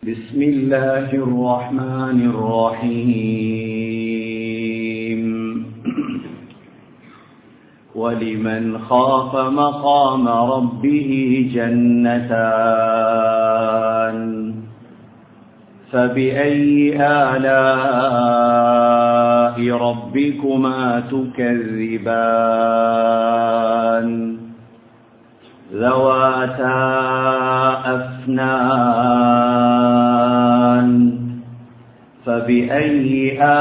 بسم الله الرحمن الرحيم ولمن خاف مقام ربه جنتان فبأي آلاء ربكما تكذبان ذواتا أفنان فبأي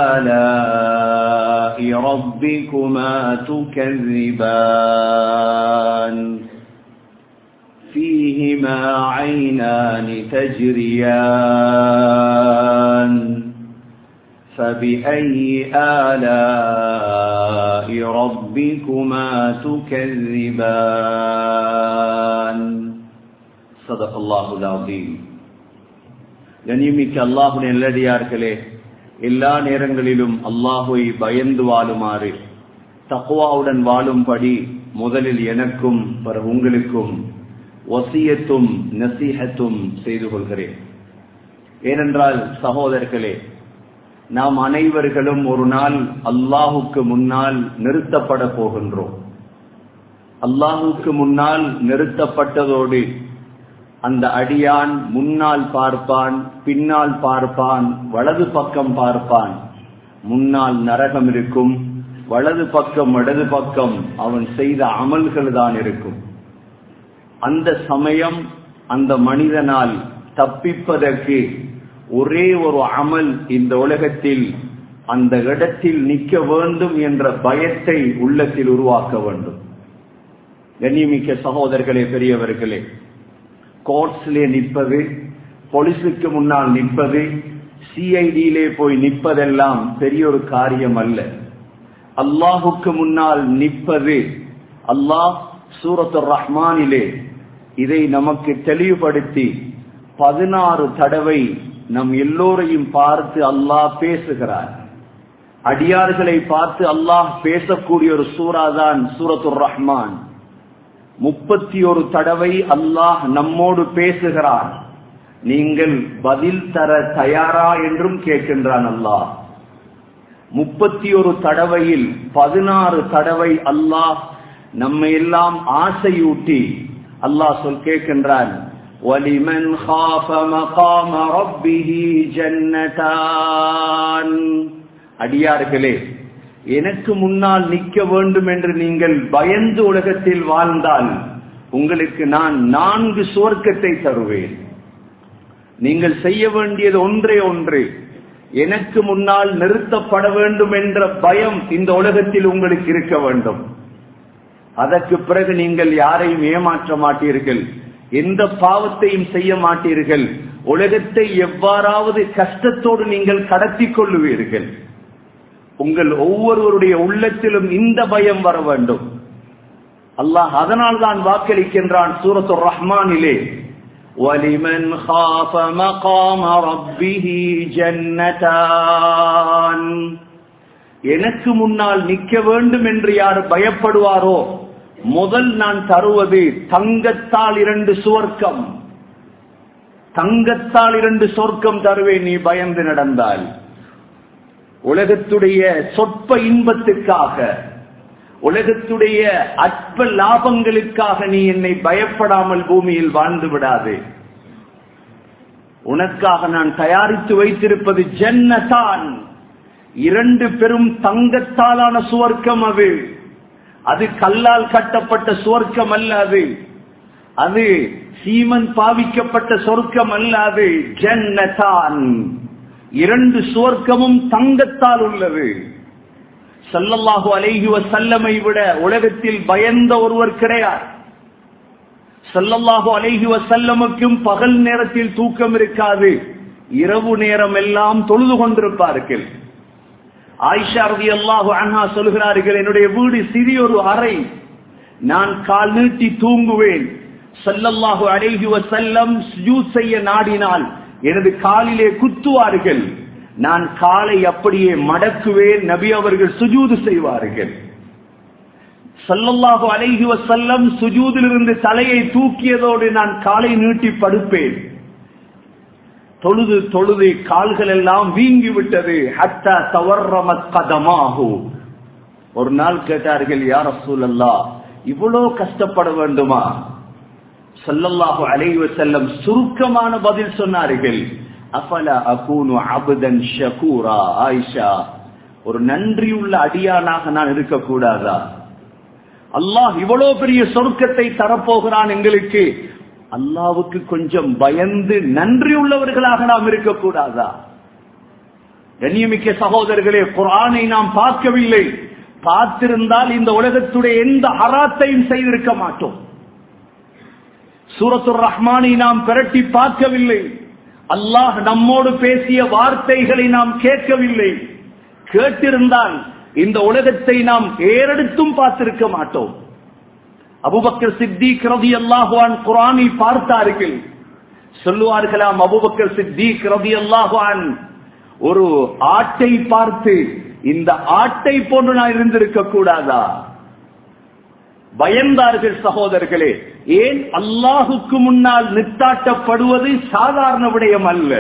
آلاء ربكما تكذبان فيهما عينان تجريان فبأي آلاء ربكما تكذبان صدق الله العظيم கண்ணியமிக்க அல்லாஹுடைய நல்லடியார்களே எல்லா நேரங்களிலும் அல்லாஹுவை பயந்து வாழுமாறு தக்குவாவுடன் வாழும்படி முதலில் எனக்கும் பிற உங்களுக்கும் வசியத்தும் நசீகத்தும் செய்து கொள்கிறேன் ஏனென்றால் சகோதரர்களே நாம் அனைவர்களும் ஒரு நாள் அல்லாஹுக்கு முன்னால் நிறுத்தப்பட போகின்றோம் அல்லாஹுக்கு முன்னால் நிறுத்தப்பட்டதோடு அந்த அடியான் முன்னால் பார்ப்பான் பின்னால் பார்ப்பான் வலது பக்கம் பார்ப்பான் முன்னால் நரகம் இருக்கும் வலது பக்கம் இடது பக்கம் அவன் செய்த அமல்கள் தான் இருக்கும் அந்த சமயம் அந்த மனிதனால் தப்பிப்பதற்கு ஒரே ஒரு அமல் இந்த உலகத்தில் அந்த இடத்தில் நிற்க வேண்டும் என்ற பயத்தை உள்ளத்தில் உருவாக்க வேண்டும் கண்ணியமிக்க சகோதரர்களே பெரியவர்களே கோர்ட்ஸ்லே நிற்பது போலீஸுக்கு முன்னால் நிற்பது சிஐடியிலே போய் நிற்பதெல்லாம் பெரிய ஒரு காரியம் அல்ல அல்லாஹுக்கு முன்னால் நிற்பது அல்லாஹ் சூரத்து ரஹ்மானிலே இதை நமக்கு தெளிவுபடுத்தி பதினாறு தடவை நம் எல்லோரையும் பார்த்து அல்லாஹ் பேசுகிறார் அடியார்களை பார்த்து அல்லாஹ் பேசக்கூடிய ஒரு சூறா தான் சூரத்துர் ரஹ்மான் முப்பத்தி ஒரு தடவை அல்லாஹ் நம்மோடு பேசுகிறான் நீங்கள் பதில் தர தயாரா என்றும் கேட்கின்றான் அல்லாஹ் முப்பத்தி ஒரு தடவையில் பதினாறு தடவை அல்லாஹ் நம்மை எல்லாம் ஆசையூட்டி அல்லாஹ் சொல் கேட்கின்றான் وَلِمَنْ خَافَ مَقَامَ رَبِّهِ جَنَّتَانِ அடியார்களே எனக்கு முன்னால் நிற்க வேண்டும் என்று நீங்கள் பயந்து உலகத்தில் வாழ்ந்தால் உங்களுக்கு நான் நான்கு சுவர்க்கத்தை தருவேன் நீங்கள் செய்ய வேண்டியது ஒன்றே ஒன்று எனக்கு முன்னால் நிறுத்தப்பட வேண்டும் என்ற பயம் இந்த உலகத்தில் உங்களுக்கு இருக்க வேண்டும் அதற்கு பிறகு நீங்கள் யாரையும் ஏமாற்ற மாட்டீர்கள் எந்த பாவத்தையும் செய்ய மாட்டீர்கள் உலகத்தை எவ்வாறாவது கஷ்டத்தோடு நீங்கள் கடத்தி கொள்ளுவீர்கள் உங்கள் ஒவ்வொருவருடைய உள்ளத்திலும் இந்த பயம் வர வேண்டும் அல்லாஹ் அதனால் தான் வாக்களிக்கின்றான் சூரத்து ரஹ்மானிலே وَلِمَنْ خَافَ مَقَامَ رَبِّهِ جَنَّتَانِ எனக்கு முன்னால் நிற்க வேண்டும் என்று யார் பயப்படுவாரோ முதல் நான் தருவது தங்கத்தால் இரண்டு சுவர்க்கம் தங்கத்தால் இரண்டு சொர்க்கம் தருவேன் நீ பயந்து நடந்தால் உலகத்துடைய சொற்ப இன்பத்துக்காக உலகத்துடைய அற்ப லாபங்களுக்காக நீ என்னை பயப்படாமல் பூமியில் வாழ்ந்து விடாது உனக்காக நான் தயாரித்து வைத்திருப்பது ஜன்னதான் இரண்டு பெரும் தங்கத்தாலான சுவர்க்கம் அது அது கல்லால் கட்டப்பட்ட சுவர்க்கம் அல்ல அது அது சீமன் பாவிக்கப்பட்ட சொர்க்கம் அல்ல அது ஜன்னதான் இரண்டு சுவர்க்கமும் தங்கத்தால் உள்ளது சல்லல்லாஹு அலைஹி வசல்லமை விட உலகத்தில் பயந்த ஒருவர் கிடையாது சல்லல்லாஹு அலைஹி வசல்லமுக்கும் பகல் நேரத்தில் தூக்கம் இருக்காது இரவு நேரம் எல்லாம் தொழுது கொண்டிருப்பார்கள் ஆயிஷா ரதி அல்லாஹு அண்ணா சொல்கிறார்கள் என்னுடைய வீடு சிறியொரு அறை நான் கால் நீட்டி தூங்குவேன் சல்லல்லாஹு அலைஹி வசல்லம் சுஜூத் செய்ய நாடினால் எனது காலிலே குத்துவார்கள் நான் காலை அப்படியே மடக்குவேன் நபி அவர்கள் சுஜூது செய்வார்கள் சல்லல்லாஹு அலைஹி வசல்லம் சுஜூதிலிருந்து தலையை தூக்கியதோடு நான் காலை நீட்டி படுப்பேன் தொழுது தொழுது கால்கள் எல்லாம் வீங்கி விட்டது ஹத்தா தவறமத் கதமாகு ஒரு நாள் கேட்டார்கள் யார் சூழல்லா இவ்வளோ கஷ்டப்பட வேண்டுமா சல்லல்லாஹு அலைவ செல்லம் சுருக்கமான பதில் சொன்னார்கள் அஃபல அகூனு அபுதன் ஷகூரா ஆயிஷா ஒரு நன்றியுள்ள அடியானாக நான் இருக்கக்கூடாதா அல்லாஹ் இவ்வளவு பெரிய சொர்க்கத்தை தரப்போகிறான் எங்களுக்கு அல்லாவுக்கு கொஞ்சம் பயந்து நன்றி உள்ளவர்களாக நாம் இருக்கக்கூடாதா கண்ணியமிக்க சகோதரர்களே குரானை நாம் பார்க்கவில்லை பார்த்திருந்தால் இந்த உலகத்துடைய எந்த அராத்தையும் செய்திருக்க மாட்டோம் சூரத்துர் ரஹ்மானை நாம் பிரட்டி பார்க்கவில்லை அல்லாஹ் நம்மோடு பேசிய வார்த்தைகளை நாம் கேட்கவில்லை கேட்டிருந்தால் இந்த உலகத்தை நாம் ஏறெடுத்தும் பார்த்திருக்க மாட்டோம் அபுபக்கர் சித்திக் ரதி அல்லாஹுவான் குரானை பார்த்தார்கள் சொல்லுவார்களாம் அபுபக்கர் சித்திக் ரதி அல்லாஹுவான் ஒரு ஆட்டை பார்த்து இந்த ஆட்டை போன்று நான் இருந்திருக்க கூடாதா பயந்தார்கள் சகோதரர்களே ஏன் அல்லாஹுக்கு முன்னால் நித்தாட்டப்படுவது சாதாரண விடயம் அல்ல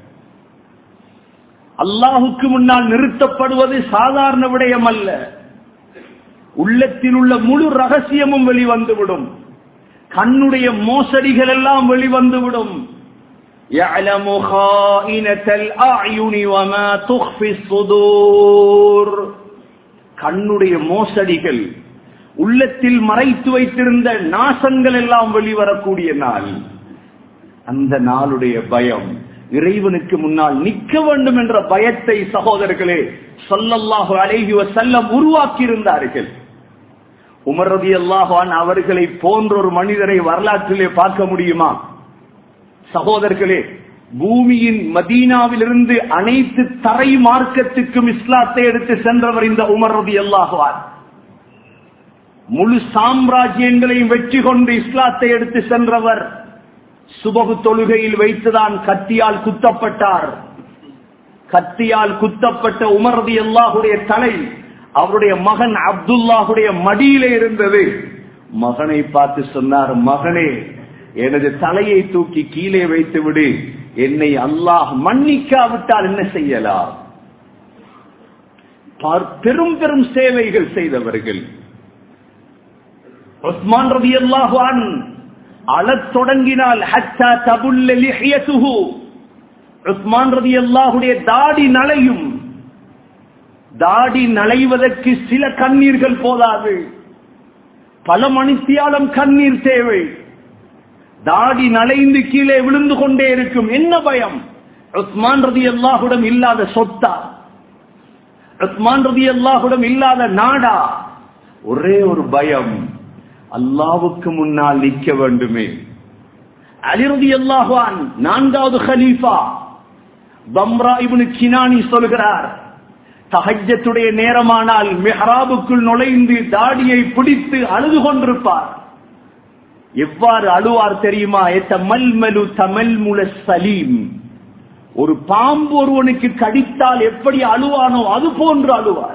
அல்லாஹுக்கு முன்னால் நிறுத்தப்படுவது சாதாரண விடயம் அல்ல உள்ளத்தில் உள்ள முழு ரகசியமும் வெளிவந்துவிடும் கண்ணுடைய மோசடிகள் எல்லாம் வெளிவந்துவிடும் يعلم خائنة الأعين وما تخفي الصدور கண்ணுடைய மோசடிகள் உள்ளத்தில் மறைத்து வைத்திருந்த நாசங்கள் எல்லாம் வெளிவரக்கூடிய நாள் அந்த நாளுடைய பயம் இறைவனுக்கு முன்னால் நிற்க வேண்டும் என்ற பயத்தை சகோதரர்களே சொல்லல்லாஹு அலைஹி வசல்லம் உருவாக்கி இருந்தார்கள் உமர் ரதி அல்லாஹான் அவர்களை போன்ற ஒரு மனிதரை வரலாற்றிலே பார்க்க முடியுமா சகோதரர்களே பூமியின் மதீனாவிலிருந்து அனைத்து தரை மார்க்கத்துக்கும் இஸ்லாத்தை எடுத்து சென்றவர் இந்த உமர் ரதி அல்லாஹான் முழு சாம்ராஜ்யங்களையும் வெற்றி கொண்டு இஸ்லாத்தை எடுத்து சென்றவர் சுபகு தொழுகையில் வைத்துதான் கத்தியால் குத்தப்பட்டார் கத்தியால் குத்தப்பட்ட உமரதி அல்லாஹுடைய தலை அவருடைய மகன் அப்துல்லாஹுடைய மடியிலே இருந்தது மகனை பார்த்து சொன்னார் மகனே எனது தலையை தூக்கி கீழே வைத்து விடு என்னை அல்லாஹ் மன்னிக்காவிட்டால் என்ன செய்யலாம் பெரும் பெரும் சேவைகள் செய்தவர்கள் உஸ்மான் ரவி அல்லாஹான் அழத் தொடங்கினால் ஹத்தா தபுல்ல லிஹியதுஹு உஸ்மான் ரதி அல்லாஹுடைய தாடி நலையும் தாடி நலைவதற்கு சில கண்ணீர்கள் போதாது பல மணித்தியாலம் கண்ணீர் தேவை தாடி நலைந்து கீழே விழுந்து கொண்டே இருக்கும் என்ன பயம் உஸ்மான் ரதி அல்லாஹுடம் இல்லாத சொத்தா உஸ்மான் ரதி அல்லாஹுடம் இல்லாத நாடா ஒரே ஒரு பயம் அல்லாவுக்கு முன்னால் நிற்க வேண்டுமே அலிரதி அல்லாஹான் நான்காவது ஹலீஃபா பம்ரா இவனு கினானி சொல்கிறார் தஹஜத்துடைய நேரமானால் மெஹராபுக்குள் நுழைந்து தாடியை பிடித்து அழுது கொண்டிருப்பார் எவ்வாறு அழுவார் தெரியுமா எத்த மல்மலு தமிழ் முல சலீம் ஒரு பாம்பு ஒருவனுக்கு கடித்தால் எப்படி அழுவானோ அது போன்று அழுவார்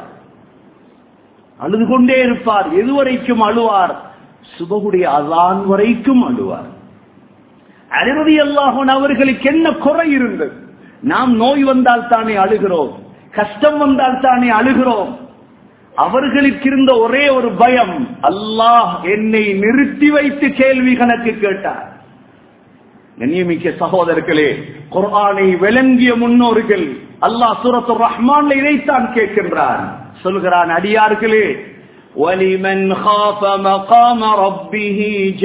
அழுது கொண்டே இருப்பார் எதுவரைக்கும் அழுவார் சுபகுடைய அதான் வரைக்கும் அழுவார் அழுவதி அல்லாஹன் அவர்களுக்கு என்ன குறை இருந்தது நாம் நோய் வந்தால் தானே அழுகிறோம் கஷ்டம் வந்தால் தானே அழுகிறோம் அவர்களுக்கு இருந்த ஒரே ஒரு பயம் அல்லாஹ் என்னை நிறுத்தி வைத்து கேள்வி கணக்கு கேட்டார் கண்ணியமிக்க சகோதரர்களே குர்ஆனை விளங்கிய முன்னோர்கள் அல்லாஹ் சூரத்து ரஹ்மான் இதைத்தான் கேட்கின்றான் சொல்கிறான் அடியார்களே وَلِمَنْ خَافَ مَقَامَ رَبِّهِ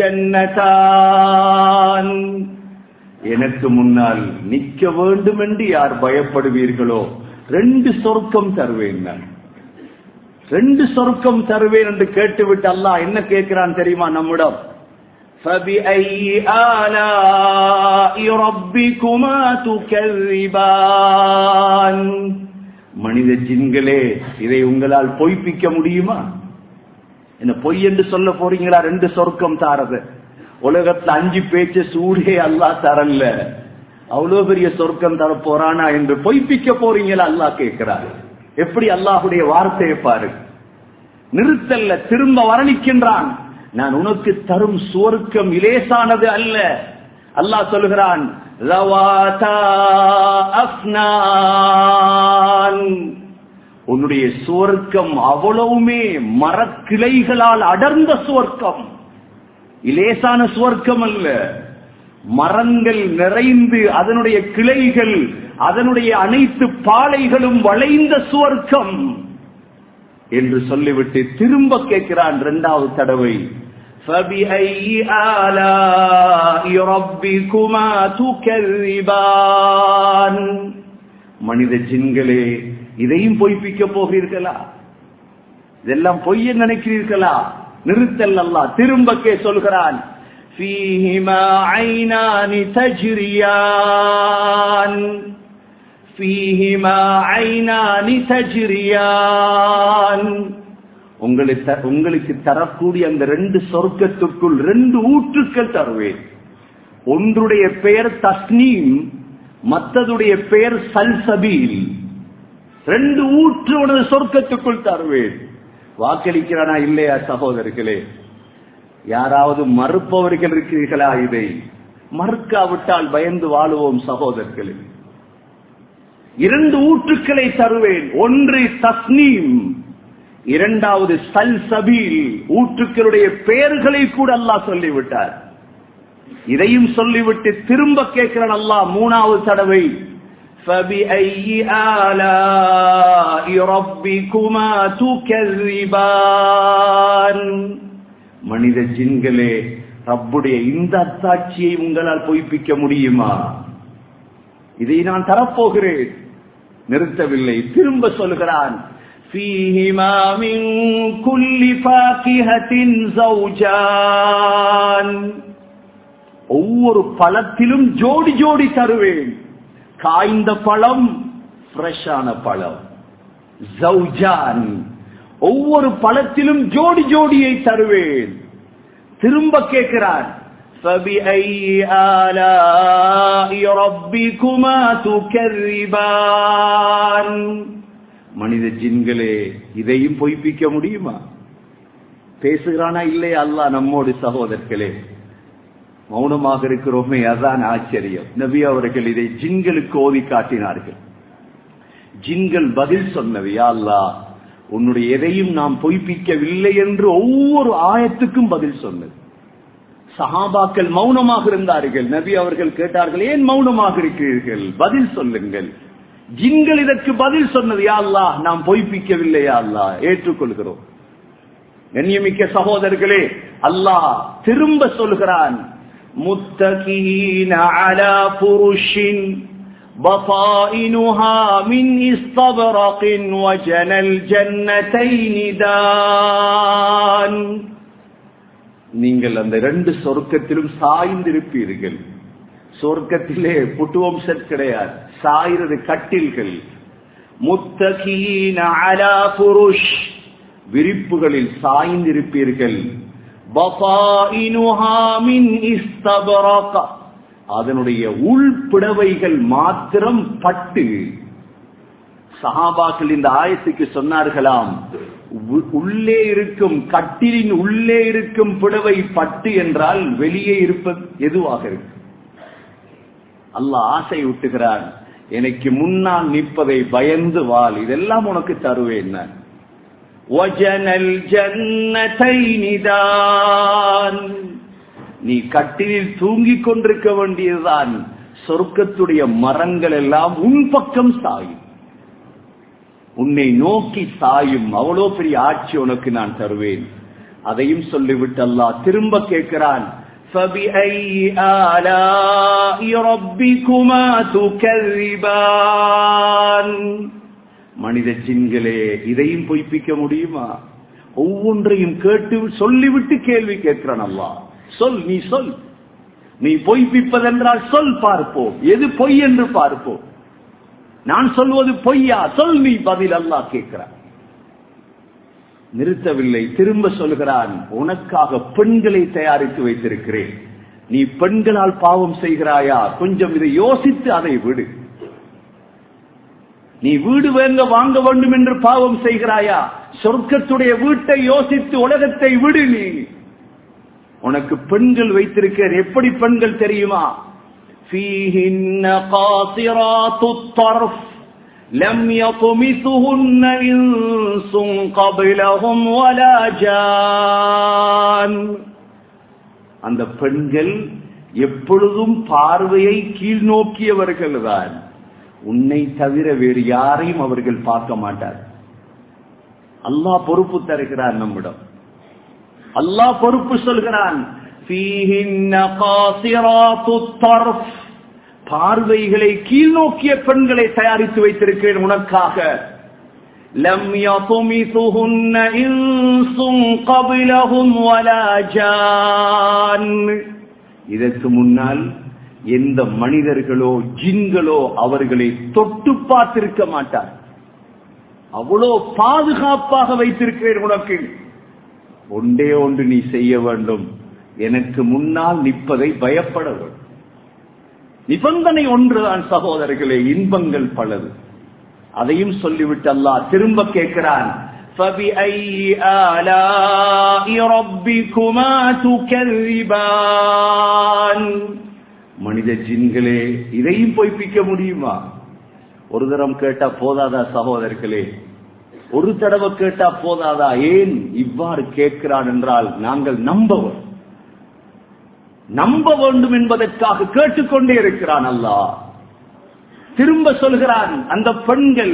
جَنَّتَانِ எனக்கு முன்னால் நிற்க வேண்டும் என்று யார் பயப்படுவீர்களோ ரெண்டு சொர்க்கம் தருவேன் நான் ரெண்டு சொர்க்கம் தருவேன் என்று கேட்டுவிட்டு அல்லாஹ் என்ன கேட்கிறான் தெரியுமா நம்மிடம் فَبِأَيِّ آلَاءِ رَبِّكُمَا تُكَذِّبَانِ மனித ஜின்களே இதை உங்களால் பொய்ப்பிக்க முடியுமா என்ன பொய் என்று சொல்ல போறீங்களா ரெண்டு சொர்க்கம் தாரது உலகத்துல அஞ்சு பேச்சு சூடே அல்லா தரல அவ்வளவு பெரிய சொர்க்கம் தர போறானா என்று பொய்ப்பிக்க போறீங்களா அல்லாஹ் கேட்கிறார் எப்படி அல்லாஹுடைய வார்த்தையை பாரு நிறுத்தல்ல திரும்ப வர்ணிக்கின்றான் நான் உனக்கு தரும் சுவர்க்கம் இலேசானது அல்ல அல்லாஹ் சொல்கிறான் ذواتا அஃப்னான் உன்னுடைய சுவர்க்கம் அவ்வளவுமே மரக்கிளைகளால் அடர்ந்த சுவர்க்கம் இலேசான சுவர்க்கம் அல்ல மரங்கள் நிறைந்து அதனுடைய கிளைகள் அதனுடைய அனைத்து பாலைகளும் வளைந்த சுவர்க்கம் என்று சொல்லிவிட்டு திரும்ப கேட்கிறான் இரண்டாவது தடவை فَبِأَيِّ آلَاءِ رَبِّكُمَا تُكَذِّبَانِ மனித ஜின்களே இதையும் பொய்ப்பிக்க போகிறீர்களா இதெல்லாம் பொய்ய நினைக்கிறீர்களா நிறுத்தல் அல்லா திரும்ப கே சொல்கிறான் فيهما عينان تجريان فيهما عينان تجريان உங்களுக்கு உங்களுக்கு தரக்கூடிய அந்த ரெண்டு சொர்க்கத்துக்குள் ரெண்டு ஊற்றுக்கள் தருவேன் ஒன்றுடைய பெயர் தஸ்னீம் மற்றதுடைய பெயர் சல்சபீல் ரெண்டு ஊற்று உனது சொர்க்கத்துக்குள் தருவேன் வாக்களிக்கிறானா இல்லையா சகோதரர்களே யாராவது மறுப்பவர்கள் இருக்கிறீர்களா இதை மறுக்காவிட்டால் பயந்து வாழுவோம் சகோதரர்களே இரண்டு ஊற்றுக்களை தருவேன் ஒன்று தஸ்னீம் இரண்டாவது சல் சபீல் ஊற்றுக்களுடைய பெயர்களை கூட அல்லாஹ் சொல்லிவிட்டார் இதையும் சொல்லிவிட்டு திரும்ப கேட்கிறான் அல்லாஹ் மூணாவது தடவை فبأي آلاء ربكما تكذبان மனித ஜின்களே ரப்புடைய இந்த அத்தாட்சியை உங்களால் பொய்ப்பிக்க முடியுமா இதை நான் தரப்போகிறேன் நிறுத்தவில்லை திரும்ப சொல்கிறான் فيهما من كل فاكهة زوجان ஒவ்வொரு பழத்திலும் ஜோடி ஜோடி தருவேன் காய்ந்த பழம் ஃப்ரெஷ்ஷான பழம் ஜவுஜான் ஒவ்வொரு பழத்திலும் ஜோடி ஜோடியை தருவேன் திரும்ப கேட்கிறான் فبأي آلاء ربكما تكذبان மனித ஜின்களே இதையும் பொய்ப்பிக்க முடியுமா பேசுகிறானா இல்லையா அல்லாஹ் நம்மோடு சகோதரர்களே மௌனமாக இருக்கிறோமே அதான் ஆச்சரியம் நபி அவர்கள் இதை ஜின்களுக்கு ஓதி காட்டினார்கள் ஜின்கள் பதில் சொன்னது யா அல்லாஹ் உன்னுடைய எதையும் நாம் பொய்ப்பிக்கவில்லை என்று ஒவ்வொரு ஆயத்துக்கும் பதில் சொன்னது சஹாபாக்கள் மௌனமாக இருந்தார்கள் நபி அவர்கள் கேட்டார்கள் ஏன் மௌனமாக இருக்கிறீர்கள் பதில் சொல்லுங்கள் ஜின்கள் இதற்கு பதில் சொன்னது யா அல்லாஹ் நாம் பொய்ப்பிக்கவில்லை யா அல்லாஹ் ஏற்றுக்கொள்கிறோம் கண்ணியமிக்க சகோதரர்களே அல்லாஹ் திரும்ப சொல்கிறான் முத்தகீன அலா புருஷின் بطائنها من استبرق وجنى الجنتين دان நீங்கள் அந்த ரெண்டு சொர்க்கத்திலும் சாய்ந்திருப்பீர்கள் சொர்க்கத்திலே புட்டுவம் செட் கிடையாது சாயிறது கட்டில்கள் முத்தகீன அலா புருஷ் விரிப்புகளில் சாய்ந்திருப்பீர்கள் பபாயினுஹா மின் இஸ்தபரக அதனுடைய உள்பிடவைகள் மாத்திரம் பட்டு சஹாபாக்கள் இந்த ஆயத்துக்கு சொன்னார்களாம் உ- உள்ளே இருக்கும் கட்டிலின் உள்ளே இருக்கும் புடவை பட்டு என்றால் வெளியே இருப்பது எதுவாக இருக்கு அல்லாஹ் ஆசை ஊட்டுகிறான் எனக்கு முன்னால் நிற்பதை பயந்து வாழ் இதெல்லாம் உனக்கு தருவேன் நான் வஜனல் ஜன்னதைனி தான் நீ கட்டிலில் தூங்கிக் கொண்டிருக்க வேண்டியதுதான் சொர்க்கத்துடைய மரங்கள் எல்லாம் உன் பக்கம் சாயும் உன்னை நோக்கி சாயும் அவ்வளோ பெரிய ஆட்சி உனக்கு நான் தருவேன் அதையும் சொல்லிவிட்டு அல்லாஹ் திரும்ப கேட்கிறான் فَبِأَيِّ آلَاءِ رَبِّكُمَا تُكَذِّبَانِ மனித ஜின்களே இதையும் பொய்ப்பிக்க முடியுமா ஒவ்வொன்றையும் கேட்டு சொல்லிவிட்டு கேள்வி கேட்கிறான் அல்லாஹ் சொல் நீ சொல் நீ பொய்ப்பிப்பதென்றால் சொல் பார்ப்போம் எது பொய் என்று பார்ப்போம் நான் சொல்வது பொய்யா சொல் நீ பதில் அல்லாஹ் கேட்கிறான் நிறுத்தவில்லை திரும்ப சொல்கிறான் உனக்காக பெண்களை தயாரித்து வைத்திருக்கிறேன் நீ பெண்களால் பாவம் செய்கிறாயா கொஞ்சம் இதை யோசித்து அதை விடு நீ வீடு வேங்க வாங்க வேண்டும் என்று பாவம் செய்கிறாயா சொர்க்கத்துடைய வீட்டை யோசித்து உலகத்தை விடு நீ உனக்கு பெண்கள் வைத்திருக்கிற எப்படி பெண்கள் தெரியுமா فيهن قاصرات الطرف لم يطمثهن إنس قبلهم ولا جان அந்த பெண்கள் எப்பொழுதும் பார்வையை கீழ் நோக்கியவர்கள் தான் உன்னை தவிர வேறு யாரையும் அவர்கள் பார்க்க மாட்டார் அல்லாஹ் பொறுப்பு தருகிறார் நம்மிடம் அல்லாஹ் பொறுப்பு சொல்கிறான் فيهن قاصرات الطرف பார்வைகளை கீழ் நோக்கிய பெண்களை தயாரித்து வைத்திருக்கிறேன் உனக்காக لم يطمثهن إنس قبلهم ولا جان இதற்கு முன்னால் எந்த மனிதர்களோ ஜின்களோ அவர்களை தொட்டு பார்த்திருக்க மாட்டார் அவ்வளோ பாதுகாப்பாக வைத்திருக்கிறேன் உனக்கு ஒன்றே ஒன்று நீ செய்ய வேண்டும் எனக்கு முன்னால் நிற்பதை பயப்பட வேண்டும் நிபந்தனை ஒன்றுதான் சகோதரர்களே இன்பங்கள் பலது அதையும் சொல்லிவிட்டு அல்லாஹ் திரும்ப கேட்கிறான் فَبِأَيِّ آلَاءِ رَبِّكُمَا تُكَذِّبَانِ மனித ஜின்களே இதையும் பொய்ப்பிக்க முடியுமா ஒரு தரம் கேட்டா போதாதா சகோதரர்களே ஒரு தடவை கேட்டா போதாதா ஏன் இவ்வாறு கேட்கிறான் என்றால் நாங்கள் நம்பவர் நம்ப வேண்டும் என்பதற்காக கேட்டுக்கொண்டே இருக்கிறான் அல்லாஹ் திரும்ப சொல்கிறான் அந்த பெண்கள்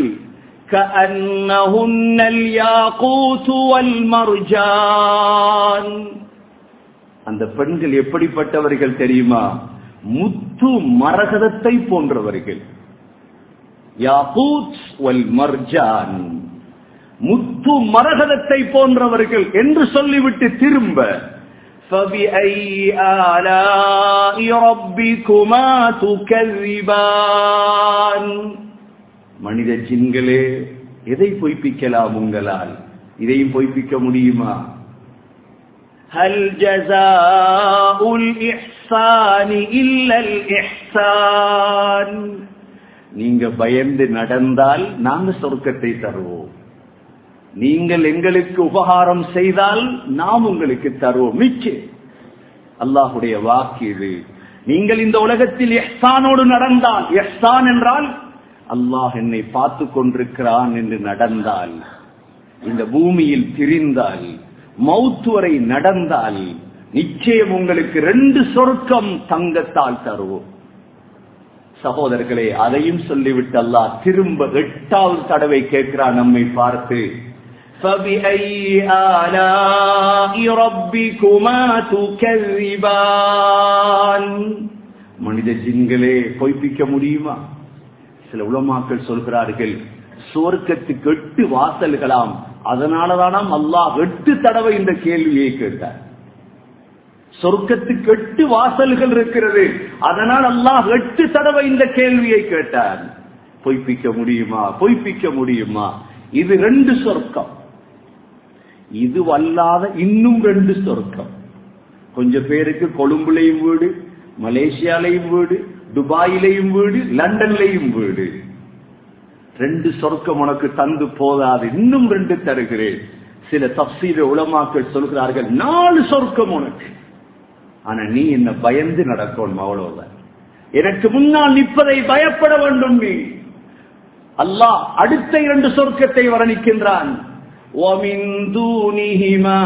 كأنهن الياقوت والمرجان அந்த பெண்கள் எப்படிப்பட்டவர்கள் தெரியுமா முத்து மரகதத்தை போன்றவர்கள் யாகூத் வல் மர்ஜான் முத்து மரகதத்தை போன்றவர்கள் என்று சொல்லிவிட்டு திரும்ப فبأي آلاء ربكما تكذبان மனித ஜின்களே எதை பொய்ப்பிக்கலாம் உங்களால் இதையும் பொய்ப்பிக்க முடியுமா هل جزاء الإحسان إلا الإحسان நீங்க பயந்து நடந்தால் நாங்க சொர்க்கத்தை தருவோம் நீங்கள் எங்களுக்கு உபகாரம் செய்தால் நாம் உங்களுக்கு தருவோம் மிச்சம் அல்லாஹுடைய வாக்கு இது நீங்கள் இந்த உலகத்தில் எஹ்சானோடு நடந்தால் எஹ்சான் என்றால் அல்லாஹ் என்னை பார்த்து கொண்டிருக்கிறான் என்று நடந்தால் இந்த பூமியில் திரிந்தால் மௌத்து வரை நடந்தால் நிச்சயம் உங்களுக்கு ரெண்டு சொர்க்கம் தங்கத்தால் தருவோம் சகோதரர்களே அதையும் சொல்லிவிட்டு அல்லாஹ் திரும்ப எட்டாவது தடவை கேட்கிறான் நம்மை பார்த்து فبأي آلاء ربكما تكذبان மனித ஜின்களே பொய்ப்பிக்க முடியுமா சில உலமாக்கள் சொல்கிறார்கள் சுவர்க்கத்துக்கு எட்டு வாசல்களாம் அதனாலதானாம் அல்லாஹ் எட்டு தடவை இந்த கேள்வியை கேட்டார் சொர்க்கத்துக்கு எட்டு வாசல்கள் இருக்கிறது அதனால் அல்லாஹ் எட்டு தடவை இந்த கேள்வியை கேட்டார் பொய்ப்பிக்க முடியுமா பொய்ப்பிக்க முடியுமா இது ரெண்டு சொர்க்கம் இது வல்லாத இன்னும் ரெண்டு சொர்க்கம் கொஞ்சம் பேருக்கு கொழும்புலையும் வீடு மலேசியாலையும் வீடு துபாயிலையும் வீடு லண்டன்லையும் வீடு ரெண்டு சொர்க்கம் உனக்கு தந்து போதாது இன்னும் ரெண்டு தருகிறேன் சில தப்சீர உலமாக்கள் சொல்கிறார்கள் நாலு சொர்க்கம் உனக்கு ஆனா நீ என்ன பயந்து நடக்கணும் அவ்வளவுதான் எனக்கு முன்னால் நிற்பதை பயப்பட வேண்டும் நீ அல்லாஹ் அடுத்த இரண்டு சொர்க்கத்தை வர்ணிக்கின்றான் وَمِن دُونِهِمَا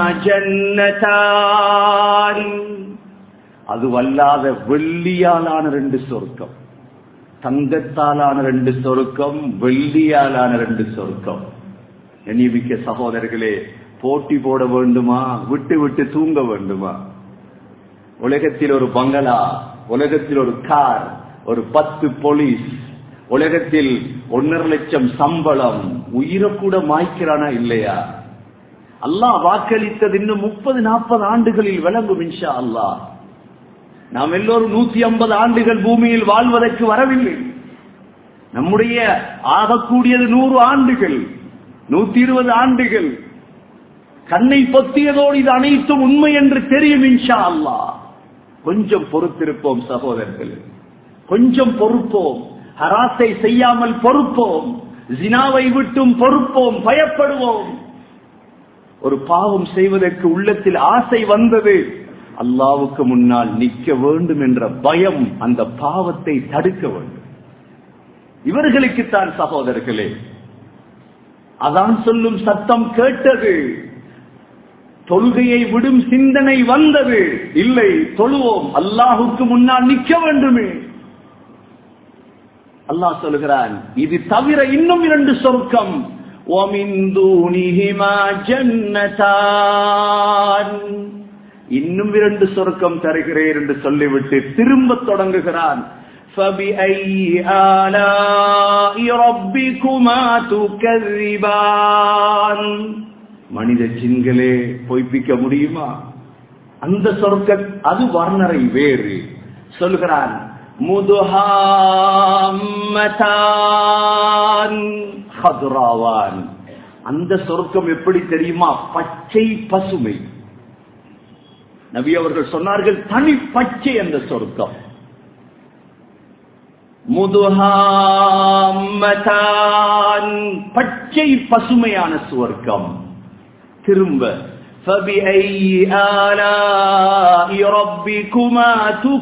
جَنَّتَانِ அது வல்லாத வெள்ளியாலான ரெண்டு சொர்க்கம் தங்கத்தாலான ரெண்டு சொருக்கம் வெள்ளியாலான ரெண்டு சொருக்கம் எண்ணிமிக்க சகோதரர்களே போட்டி போட வேண்டுமா விட்டு விட்டு தூங்க வேண்டுமா உலகத்தில் ஒரு பங்களா உலகத்தில் ஒரு கார் ஒரு பத்து போலீஸ் உலகத்தில் ஒன்னரை லட்சம் சம்பளம் உயிரை கூட மாய்க்கிறானா இல்லையா அல்லாஹ் வாக்களித்தது இன்னும் முப்பது நாற்பது ஆண்டுகளில் விளங்கும் இன்ஷா அல்லாஹ் நாம் எல்லோரும் நூத்தி ஐம்பது ஆண்டுகள் பூமியில் வாழ்வதற்கு வரவில்லை நம்முடைய ஆகக்கூடியது நூறு ஆண்டுகள் நூத்தி இருபது ஆண்டுகள் கண்ணை பொத்தியதோடு இது அனைத்தும் உண்மை என்று தெரியும் இன்ஷா அல்லா கொஞ்சம் பொறுத்திருப்போம் சகோதரர்கள் கொஞ்சம் பொறுப்போம் ஹராசை செய்யாமல் பொறுப்போம் ஜினாவை விட்டும் பொறுப்போம் பயப்படுவோம் ஒரு பாவம் செய்வதற்கு உள்ளத்தில் ஆசை வந்தது அல்லாவுக்கு முன்னால் நிற்க வேண்டும் என்ற பயம் அந்த பாவத்தை தடுக்க வேண்டும் இவர்களுக்குத்தான் சகோதரர்களே அதான் சொல்லும் சத்தம் கேட்டது தொழுகையை விடும் சிந்தனை வந்தது இல்லை தொழுவோம் அல்லாஹுக்கு முன்னால் நிற்க வேண்டுமே அல்லாஹ் சொல்கிறான் இது தவிர இன்னும் இரண்டு சொர்க்கம் وَمِن دُونِهِمَا جَنَّتَانِ இன்னும் இரண்டு சொர்க்கம் தருகிறேன் என்று சொல்லிவிட்டு திரும்ப தொடங்குகிறான் فَبِأَيِّ آلَاءِ رَبِّكُمَا تُكَذِّبَانِ மனித ஜின்களே பொய்ப்பிக்க முடியுமா அந்த சொர்க்க அது வர்ணரை வேறு சொல்கிறான் முதுஹாமதான் ஹதுராவான் அந்த சொர்க்கம் எப்படி தெரியுமா பச்சை பசுமை நபி அவர்கள் சொன்னார்கள் தனி பச்சை அந்த சொர்க்கம் முதுஹாமதான் பச்சை பசுமையான சுவர்க்கம் திரும்ப فبأي آلاء ربكما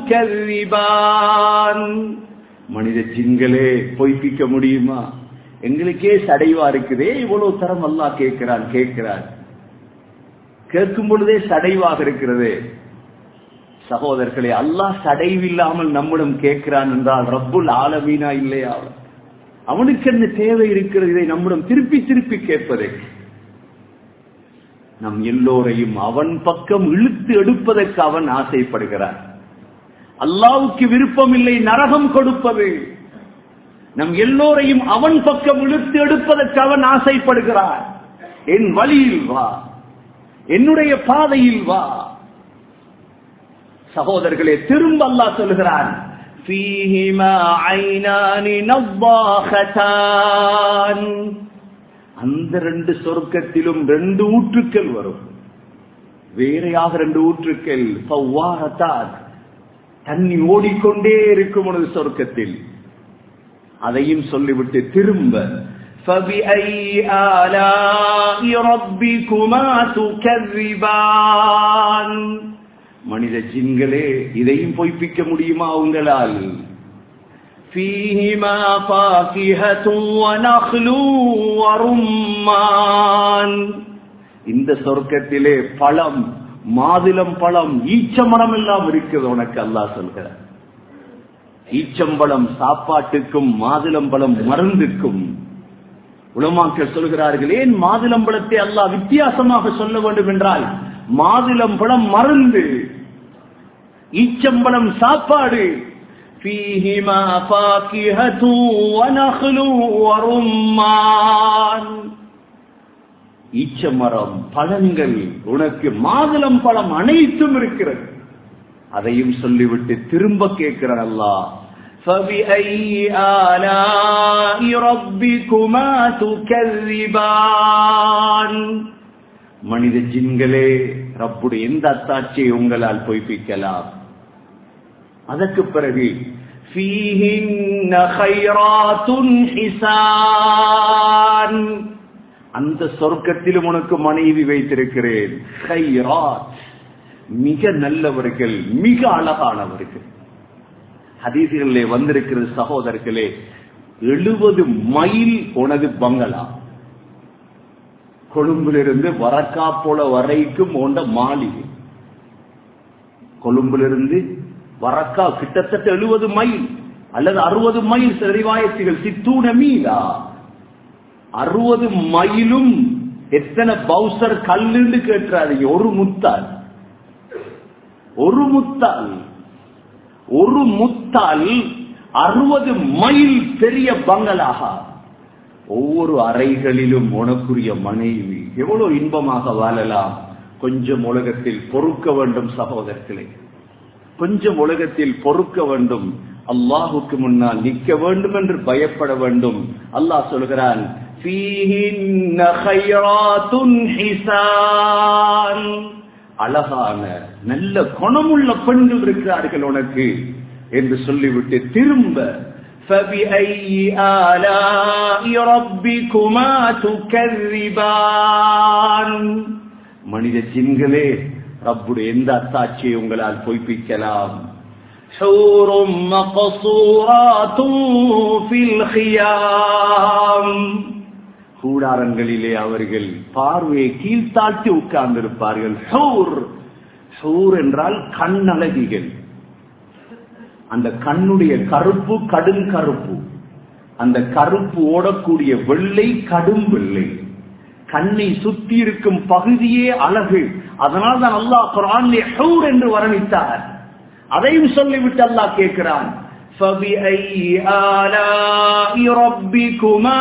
تكذبان மனித ஜின்களே பொய்ப்பிக்க முடியுமா எங்களுக்கே சடைவா இருக்குதே இவ்வளவு தரம் அல்லாஹ் கேட்கிறான் கேட்கிறான் கேட்கும் பொழுதே சடைவாக இருக்கிறது சகோதரர்களே அல்லாஹ் சடைவில்லாமல் நம்மிடம் கேட்கிறான் என்றால் ரப்புல் ஆலமீனா இல்லையா அவனுக்கு என்ன தேவை இருக்கிறது இதை நம்மிடம் திருப்பி திருப்பி கேட்பதற்கு நம் எல்லோரையும் அவன் பக்கம் இழுத்து எடுப்பதற்கு அவன் ஆசைப்படுகிறான் அல்லாவுக்கு விருப்பமில்லை நரகம் கொடுப்பது நம் எல்லோரையும் அவன் பக்கம் இழுத்து எடுப்பதற்கு அவன் ஆசைப்படுகிறான் என் வழியில் வா என்னுடைய பாதையில் வா சகோதரர்களே திரும்ப அல்லாஹ் சொல்கிறான் فيهما عينان نضاختان அந்த ரெண்டு சொர்க்கத்திலும் ரெண்டு ஊற்றுக்கள் வரும் வேறையாக ரெண்டு ஊற்றுக்கள் பவ்வாரத்தான் தண்ணி ஓடிக்கொண்டே இருக்கும் பொழுது சொர்க்கத்தில் அதையும் சொல்லிவிட்டு திரும்ப فبأي آلاء ربكما تكذبان மனித ஜின்களே இதையும் பொய்ப்பிக்க முடியுமா உங்களால் فيهما فاكهة ونخل ورمان இந்த சொர்க்கத்திலே பழம் மாதுளம் பழம் ஈச்சமரம் எல்லாம் இருக்குது உனக்கு அல்லாஹ் சொல்கிற ஈச்சம்பழம் சாப்பாட்டுக்கும் மாதுளம்பழம் மருந்துக்கும் உலமாக்கள் சொல்கிறார்கள் ஏன் மாதுளம்பழத்தை அல்லாஹ் வித்தியாசமாக சொல்ல வேண்டும் என்றால் மாதுளம்பழம் மருந்து ஈச்சம்பழம் சாப்பாடு فيهما فاكهة ونخل ورمان ஈச்சமரம் பழங்கள் உனக்கு மாதுளம் பழம் அனைத்தும் இருக்கிறது அதையும் சொல்லிவிட்டு திரும்ப கேட்கிறான் அல்லாஹ் فبأي آلاء ربكما تكذبان மனித ஜின்களே ரப்புடைய எந்த அத்தாட்சியை உங்களால் பொய்ப்பிக்கலாம் அதற்கு பிறகு فيهن خيرات حسان அந்த சொர்க்கத்திலும் உனக்கு மனைவி வைத்திருக்கிறேன் خيرات மிக நல்லவர்கள் மிக அழகானவர்கள் ஹதீசுகளிலே வந்திருக்கிறது சகோதரர்களே எழுபது மைல் உனது பங்களா கொழும்பிலிருந்து வரக்காப்போல வரைக்கும் உண்ட மாளிகை கொழும்பிலிருந்து வரக்கா கிட்டத்தட்ட எழுபது மைல் அல்லது அறுபது மைல் ரிவாயத்துகள் சித்தூன மீதா அறுபது மைலும் எத்தனை பவுசர் கல்லுன்னு கேட்டுறாதீங்க ஒரு முத்தால் ஒரு முத்தால் ஒரு முத்தால் அறுபது மைல் பெரிய பங்களாக ஒவ்வொரு அறைகளிலும் உனக்குரிய மனைவி எவ்வளவு இன்பமாக வாழலாம் கொஞ்சம் உலகத்தில் பொறுக்க வேண்டும் சகோதரர்களே கொஞ்சம் உலகத்தில் பொறுக்க வேண்டும் அல்லாஹுக்கு முன்னால் நிற்க வேண்டும் என்று பயப்பட வேண்டும் அல்லாஹ் சொல்கிறான் فيهن خيرات حسان அழகான நல்ல குணமுள்ள பெண்கள் இருக்கிறார்கள் உனக்கு என்று சொல்லிவிட்டு திரும்ப فبأي آلاء ربكما تكذبان மனித ஜின்களே ரப்புடைய எந்த அத்தாட்சியை உங்களால் பொய்ப்பிக்கலாம் حور مقصورات في الخيام கூடாரங்களிலே அவர்கள் பார்வையை கீழ்த்தாழ்த்தி உட்கார்ந்திருப்பார்கள் ஹூர் ஹூர் என்றால் கண்ணழகிகள் அந்த கண்ணுடைய கருப்பு கடும் கருப்பு அந்த கருப்பு ஓடக்கூடிய வெள்ளை கடும் வெள்ளை கண்ணை சுத்தி இருக்கும் பகுதியே அழகு அதனால் தான் அல்லாஹ் குரானிலே ஹூர் என்று வர்ணித்தார் அதையும் சொல்லிவிட்டு அல்லாஹ் கேட்கிறான் فبأي آلاء ربكما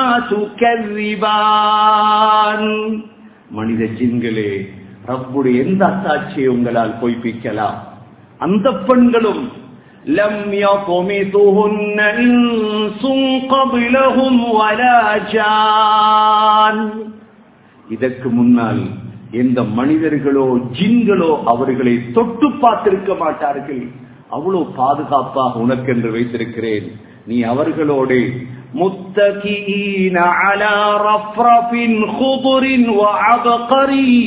تكذبان மனித ஜின்களே ரப்புடைய எந்த அத்தாட்சியை உங்களால் பொய்ப்பிக்கலாம் அந்த பெண்களும் لم يطمثهن إنس قبلهم ولا جان இதற்கு முன்னால் எந்த மனிதர்களோ ஜின்களோ அவர்களை தொட்டு பார்த்திருக்க மாட்டார்கள் அவ்வளவு பாதுகாப்பாக உனக்கென்று வைத்திருக்கிறேன் நீ அவர்களோடு متكئين على رفرف خضر وعبقري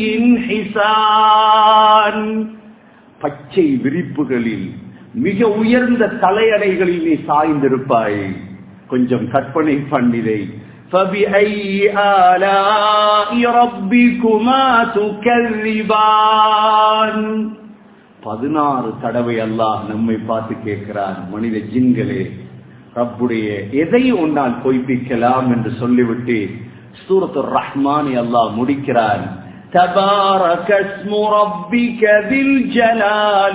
حسان பச்சை விரிப்புகளில் மிக உயர்ந்த தலையணைகளில் நீ சாய்ந்திருப்பாய் கொஞ்சம் கற்பனை பண்ணிதை فبأي آلاء ربكما تكذبان பதினாறு தடவை அல்லாஹ் நம்மை பார்த்து கேட்கிறான் மனித ஜின்களே ரப்புடைய எதை உன்னால் பொய்ப்பிக்கலாம் என்று சொல்லிவிட்டு சூரத்து ரஹ்மானி அல்லாஹ் முடிக்கிறான் تبارك اسم ربك ذي الجلال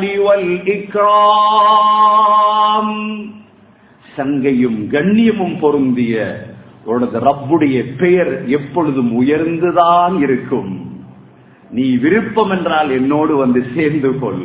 والإكرام சங்கையும் கண்ணியமும் பொருந்திய உனது ரப்புடைய பெயர் எப்பொழுதும் உயர்ந்துதான் இருக்கும் நீ விருப்பம் என்றால் என்னோடு வந்து சேர்ந்து கொள்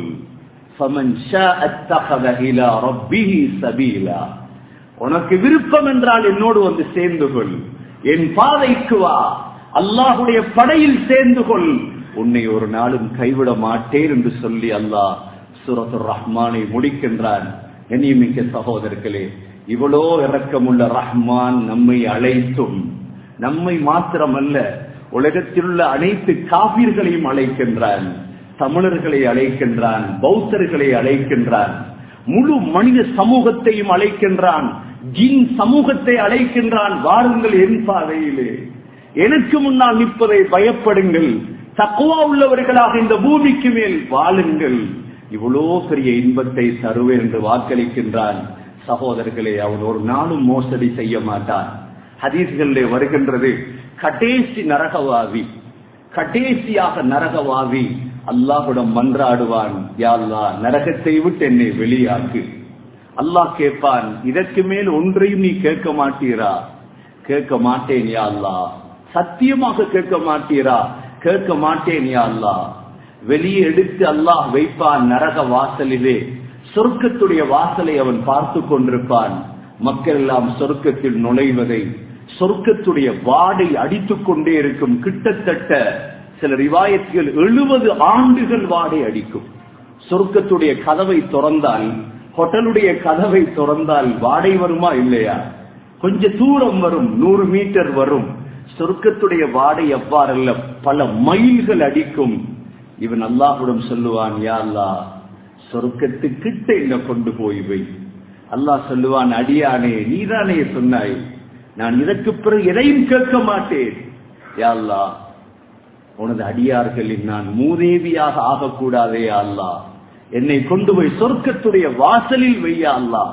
உனக்கு விருப்பம் என்றால் என்னோடு வந்து சேர்ந்து கொள் என் பாதைக்கு வா அல்லாஹுடைய படையில் சேர்ந்து கொள் உன்னை ஒரு நாளும் கைவிட மாட்டேன் என்று சொல்லி அல்லாஹ் சுரத்து ரஹ்மானை முடிக்கின்றான் கண்ணியமிக்க சகோதரர்களே இவ்வளோ இறக்கமுள்ள ரஹ்மான் நம்மை அழைத்தும் நம்மை மாத்திரமல்ல உலகத்தில் உள்ள அனைத்து காவிர்களையும் அழைக்கின்றான் தமிழர்களை அழைக்கின்றான் பௌத்தர்களை அழைக்கின்றான் முழு மனித சமூகத்தையும் அழைக்கின்றான் ஜின் சமூகத்தை அழைக்கின்றான் வாருங்கள் என் பாதையிலே எனக்கு முன்னால் நிற்பதை பயப்படுங்கள் தக்குவா உள்ளவர்களாக இந்த பூமிக்கு மேல் வாழுங்கள் இவ்வளோ பெரிய இன்பத்தை தருவேன் என்று வாக்களிக்கின்றான் சகோதரர்களே அவன் ஒரு நாளும் மோசடி செய்ய மாட்டான் ஹதீஸ்களிலே வருகின்றது கடைசி நரகவாதி கடைசியாக நரகவாதி அல்லாஹுடன் மன்றாடுவான் யாழ்லா நரகத்தை விட்டு என்னை வெளியாக்கு அல்லாஹ் கேட்பான் இதற்கு மேல் ஒன்றையும் நீ கேட்க மாட்டீரா கேட்க மாட்டேன் யா அல்லா சத்தியமாக கேட்க மாட்டீரா கேட்க மாட்டேன் யா அல்லா வெளியே எடுத்து அல்லாஹ் வைப்பான் நரக வாசலிலே சொர்க்கத்துடைய வாசலை அவன் பார்த்து கொண்டிருப்பான் மக்கள் எல்லாம் சொர்க்கத்தில் நுழைவதை சொர்க்கத்துடைய வாடை அடித்துக் கொண்டே இருக்கும் கிட்டத்தட்ட சில ரிவாயத்துகள் எழுபது ஆண்டுகள் வாடை அடிக்கும் சொர்க்கத்துடைய கதவை திறந்தால் ஹோட்டலுடைய கதவை திறந்தால் வாடை வருமா இல்லையா கொஞ்ச தூரம் வரும் நூறு மீட்டர் வரும் சொர்க்கத்துடைய வாடை எவ்வாறல்ல பல மைல்கள் அடிக்கும் இவன் அல்லாஹுடன் சொல்லுவான் யா அல்லா சொர்க்கத்துக்கிட்ட என்ன கொண்டு போய் வை அல்லாஹ் சொல்லுவான் அடியானே நீதானே சொன்னாய் நான் இதற்கு பிறகு எதையும் கேட்க மாட்டேன் யா அல்லா உனது அடியார்களில் நான் மூதேவியாக ஆகக்கூடாதே அல்லா என்னை கொண்டு போய் சொர்க்கத்துடைய வாசலில் வையா அல்லா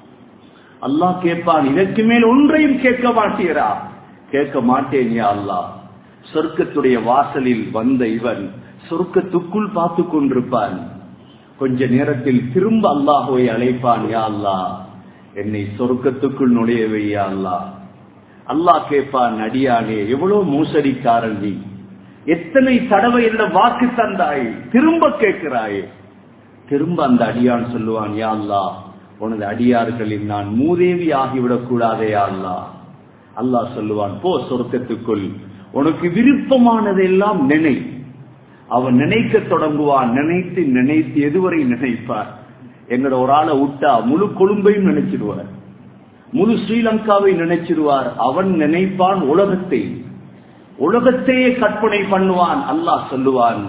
அல்லாஹ் கேட்பான் இதற்கு மேல் ஒன்றையும் கேட்க மாட்டீரா கேட்க மாட்டேன் யா அல்லா சொர்க்கத்துடைய வாசலில் வந்த இவன் சொர்க்கத்துக்குள் பார்த்து கொண்டிருப்பான் கொஞ்ச நேரத்தில் திரும்ப அல்லாஹுவை அழைப்பான் யா அல்லா என்னை சொர்க்கத்துக்குள் நுழைய வையா அல்லா அல்லாஹ் கேட்பான் அடியானே எவ்வளவு மோசடிக்காரன் நீ எத்தனை தடவை என்ன வாக்கு தந்தாய் திரும்ப கேட்கிறாய் திரும்ப அந்த அடியான் சொல்லுவான் யா அல்லா உனது அடியார்களில் நான் மூதேவி ஆகிவிடக் கூடாதே யா அல்லா அல்லாஹ் சொல்லுவான் போ சொர்க்கத்துக்குள் உனக்கு விருப்பமானதெல்லாம் நினை அவன் நினைக்க தொடங்குவான் நினைத்து நினைத்து எதுவரை நினைப்பார் எங்கட ஒரு ஆளை விட்டா முழு கொழும்பையும் நினைச்சிடுவார் முழு ஸ்ரீலங்காவை நினைச்சிடுவார் அவன் நினைப்பான் உலகத்தை உலகத்தையே கற்பனை பண்ணுவான் அல்லாஹ் சொல்லுவான்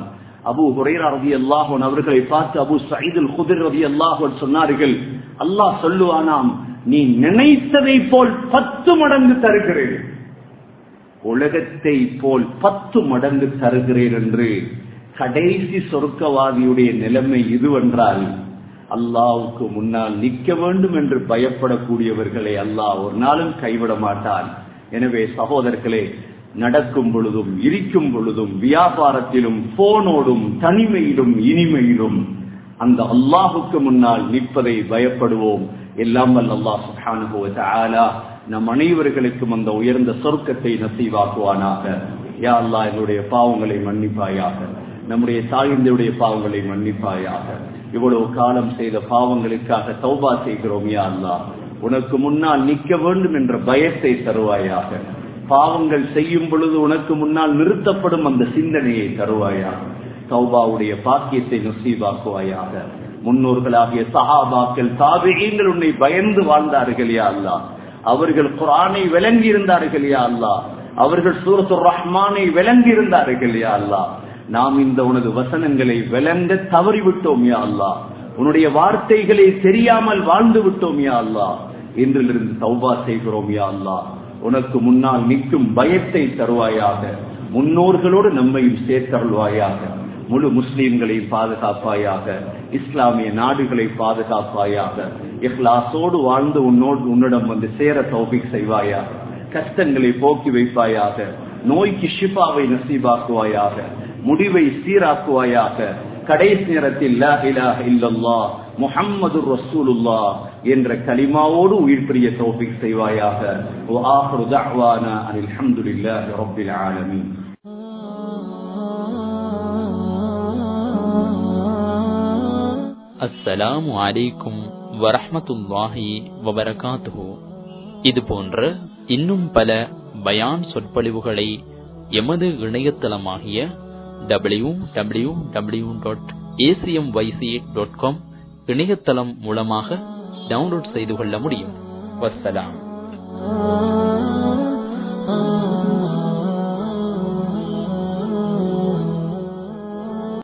அபு ஹுரைரா ரதி அல்லாஹன் அவர்களை பார்த்து அபு சயீதுல் குதிர் ரதி அல்லாஹன் சொன்னார்கள் அல்லாஹ் சொல்லுவானாம் நீ நினைத்ததை போல் பத்து மடங்கு தருகிறேன் உலகத்தை போல் பத்து மடங்கு தருகிறேன் என்று கடைசி சொர்க்கவாதியுடைய நிலைமை இதுவென்றால் அல்லாவுக்கு முன்னால் நிற்க வேண்டும் என்று பயப்படக்கூடியவர்களை அல்லாஹ் ஒரு நாளும் கைவிட மாட்டான் எனவே சகோதரர்களே நடக்கும் பொழுதும் இருக்கும் பொழுதும் வியாபாரத்திலும் போனோடும் தனிமையிலும் இனிமையிலும் அந்த அல்லாஹுக்கு முன்னால் நிற்பதை பயப்படுவோம் எல்லாம் வல்ல அல்லாஹ் சுப்ஹானஹு வ தஆலா நம் அனைவர்களுக்கும் அந்த உயர்ந்த சொர்க்கத்தை நசீவாக்குவானாக யா அல்லாஹ் எங்களுடைய பாவங்களை மன்னிப்பாயாக நம்முடைய தாய்ந்தருடைய பாவங்களை மன்னிப்பாயாக இவ்வளவு காலம் செய்த பாவங்களுக்காக தௌபா செய்கிறோம் யா அல்லாஹ் உனக்கு முன்னால் நிற்க வேண்டும் என்ற பயத்தை தருவாயாக பாவங்கள் செய்யும் பொழுது உனக்கு முன்னால் நிறுத்தப்படும் அந்த சிந்தனையை தருவாயாக தௌபாவுடைய பாக்கியத்தை நசீவாக்குவாயாக முன்னோர்களாகிய சஹாபாக்கள் தாபிகள் உன்னை பயந்து வாழ்ந்தார்கள் யா அல்லாஹ் அவர்கள் குரானை விளங்கி இருந்தார்கள் யா அல்லாஹ் அவர்கள் சூரத்து ரஹ்மானை விளங்கி இருந்தார்கள் யா அல்லாஹ் நாம் இந்த உனது வசனங்களை விளங்க தவறிவிட்டோம் யா அல்லாஹ் உன்னுடைய வார்த்தைகளை தெரியாமல் வாழ்ந்து விட்டோம் யா அல்லாஹ் இன்றிலிருந்து தௌபா செய்கிறோம் யா அல்லாஹ் உனக்கு முன்னால் நிற்கும் பயத்தை தருவாயாக முன்னோர்களோடு நம்மையும் சேர்த்தருள்வாயாக முழு முஸ்லீம்களை பாதுகாப்பாயாக இஸ்லாமிய நாடுகளை பாதுகாப்பாயாக இஹ்லாசோடு வாழ்ந்து உன்னோடு உன்னிடம் வந்து சேர தௌபிக் செய்வாயாக கஷ்டங்களை போக்கி வைப்பாயாக நோய்க்கு ஷிஃபாவை நசீபாக்குவாயாக முடிவை சீராக்குவாயாக கடைசி நேரத்தில் லா இலாஹ இல்லல்லாஹ் முஹம்மது ரசூலுல்லா என்ற கலிமாவோடு உயிர் பிரிய தௌபிக் செய்வாயாக وآخر دعوانا أن الحمد لله رب العالمين அஸ்ஸலாமு அலைக்கும் வரஹ்மத்துல்லாஹி வபரகாத்துஹு இது போன்ற இன்னும் பல பயான் சொற்பொழிவுகளை எமது இணையதளமாகிய W W W dot ACM YC dot com இணையதளம் மூலமாக டவுன்லோட் செய்து கொள்ள முடியும் வஸ்ஸலாம்